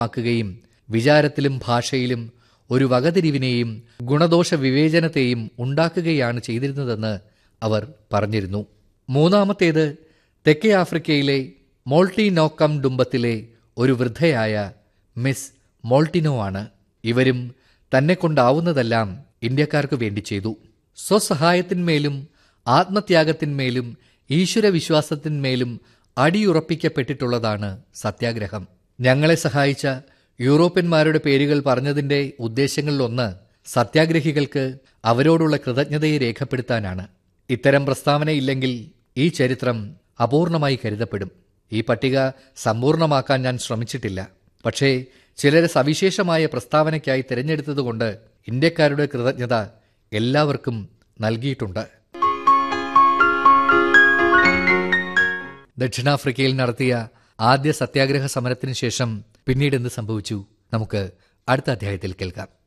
ആക്കുകയും വിചാരത്തിലും ഭാഷയിലും ഒരു വകതിരിവിനെയും ഗുണദോഷ വിവേചനത്തെയും ഉണ്ടാക്കുകയാണ് ചെയ്തിരുന്നതെന്ന് അവർ പറഞ്ഞിരുന്നു മൂന്നാമത്തേത് തെക്കേ ആഫ്രിക്കയിലെ മോൾട്ടിനോക്കം ഡുംബത്തിലെ ഒരു വൃദ്ധയായ മിസ് മോൾട്ടിനോ ആണ് ഇവരും തന്നെ കൊണ്ടാവുന്നതെല്ലാം ഇന്ത്യക്കാർക്ക് വേണ്ടി ചെയ്തു സ്വസഹായത്തിന്മേലും ആത്മത്യാഗത്തിന്മേലും ഈശ്വരവിശ്വാസത്തിന്മേലും അടിയുറപ്പിക്കപ്പെട്ടിട്ടുള്ളതാണ് സത്യാഗ്രഹം ഞങ്ങളെ സഹായിച്ച യൂറോപ്യന്മാരുടെ പേരുകൾ പറഞ്ഞതിന്റെ ഉദ്ദേശങ്ങളിലൊന്ന് സത്യാഗ്രഹികൾക്ക് അവരോടുള്ള കൃതജ്ഞതയെ രേഖപ്പെടുത്താനാണ് ഇത്തരം പ്രസ്താവനയില്ലെങ്കിൽ ഈ ചരിത്രം അപൂർണമായി കരുതപ്പെടും ഈ പട്ടിക സമ്പൂർണമാക്കാൻ ഞാൻ ശ്രമിച്ചിട്ടില്ല പക്ഷേ ചിലരെ സവിശേഷമായ പ്രസ്താവനയ്ക്കായി തിരഞ്ഞെടുത്തതുകൊണ്ട് ഇന്ത്യക്കാരുടെ കൃതജ്ഞത എല്ലാവർക്കും നൽകിയിട്ടുണ്ട് ദക്ഷിണാഫ്രിക്കയിൽ നടത്തിയ ആദ്യ സത്യാഗ്രഹ സമരത്തിന് ശേഷം പിന്നീട് എന്ത് സംഭവിച്ചു നമുക്ക് അടുത്ത അധ്യായത്തിൽ കേൾക്കാം